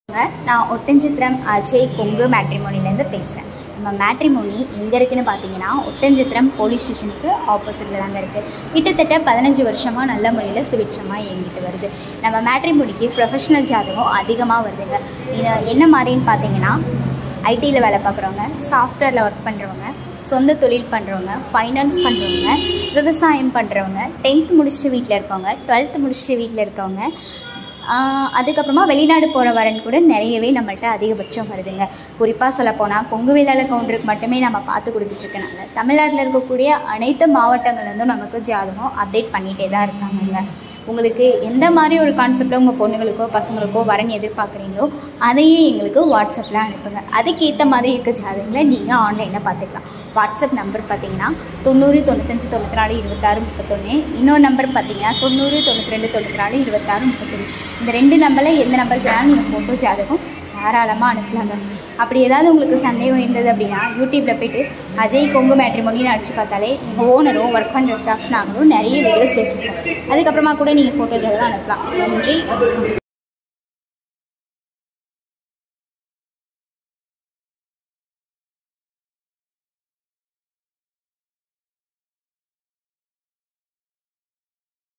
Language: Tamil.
நான் ஒட்டன்சித்திரம் அஜய் கொங்கு மேட்ரிமோனிலேருந்து பேசுகிறேன் நம்ம மேட்ரிமோனி எங்கே இருக்குன்னு பார்த்தீங்கன்னா ஒட்டன்சித்திரம் போலீஸ் ஸ்டேஷனுக்கு ஆப்போசிட்டில் தாங்க இருக்குது கிட்டத்தட்ட பதினஞ்சு வருஷமாக நல்ல முறையில் சுபிட்சமாக இயங்கிட்டு வருது நம்ம மேட்ரிமோனிக்கு ப்ரொஃபஷனல் ஜாதகம் அதிகமாக வருதுங்க இது என்ன மாதிரின்னு பார்த்தீங்கன்னா ஐடியில் வேலை பார்க்குறவங்க சாஃப்ட்வேரில் ஒர்க் பண்ணுறவங்க சொந்த தொழில் பண்ணுறவங்க ஃபைனான்ஸ் பண்ணுறவங்க விவசாயம் பண்ணுறவங்க டென்த் முடிச்சுட்டு வீட்டில் இருக்கவங்க டுவெல்த்து முடிச்சுட்டு வீட்டில் இருக்கவங்க ஆஹ் அதுக்கப்புறமா வெளிநாடு போகிற வரன் கூட நிறையவே நம்மள்ட்ட அதிகபட்சம் வருதுங்க குறிப்பாக சொல்லப்போனால் கொங்கு வேளாளர் கவுண்டருக்கு மட்டுமே நம்ம பார்த்து கொடுத்துட்ருக்கனால தமிழ்நாட்டில் இருக்கக்கூடிய அனைத்து மாவட்டங்கள்லேருந்தும் நமக்கு ஜாதகம் அப்டேட் பண்ணிகிட்டே தான் இருக்காங்கங்க உங்களுக்கு எந்த மாதிரி ஒரு கான்செப்டில் உங்கள் பொண்ணுங்களுக்கோ பசங்களுக்கோ வரன் எதிர்பார்க்குறீங்களோ அதையே எங்களுக்கு வாட்ஸ்அப்பில் அனுப்புங்க அதுக்கேற்ற மாதிரி இருக்க ஜாதகங்களை நீங்கள் ஆன்லைனில் பார்த்துக்கலாம் வாட்ஸ்அப் நம்பர் பார்த்தீங்கன்னா தொண்ணூறு தொண்ணூத்தஞ்சு தொண்ணூற்றி நாலு இருபத்தாறு முப்பத்தொன்று இன்னொரு நம்பர் பார்த்தீங்கன்னா தொண்ணூறு தொண்ணூற்றி ரெண்டு தொண்ணூற்றி நாலு இருபத்தாறு முப்பத்தொன்று இந்த ரெண்டு நம்பரில் எந்த நம்பருக்கு வேணாலும் நீங்கள் ஃபோட்டோ ஜாதகம் தாராளமாக அனுப்பலாங்க அப்படி ஏதாவது உங்களுக்கு சந்தேகம் இருந்தது அப்படின்னா யூடியூப்பில் போயிட்டு அஜய் கொங்கு மேட்ரிமோனின்னு அடிச்சு பார்த்தாலே எங்கள் ஓனரும் ஒர்க் பண்ணுற ஸ்டாஃப்ஸ் நாங்களும் நிறைய வீடியோஸ் பேசியிருக்கோம் அதுக்கப்புறமா கூட நீங்கள் ஃபோட்டோ ஜாதகம் அனுப்பலாம் நன்றி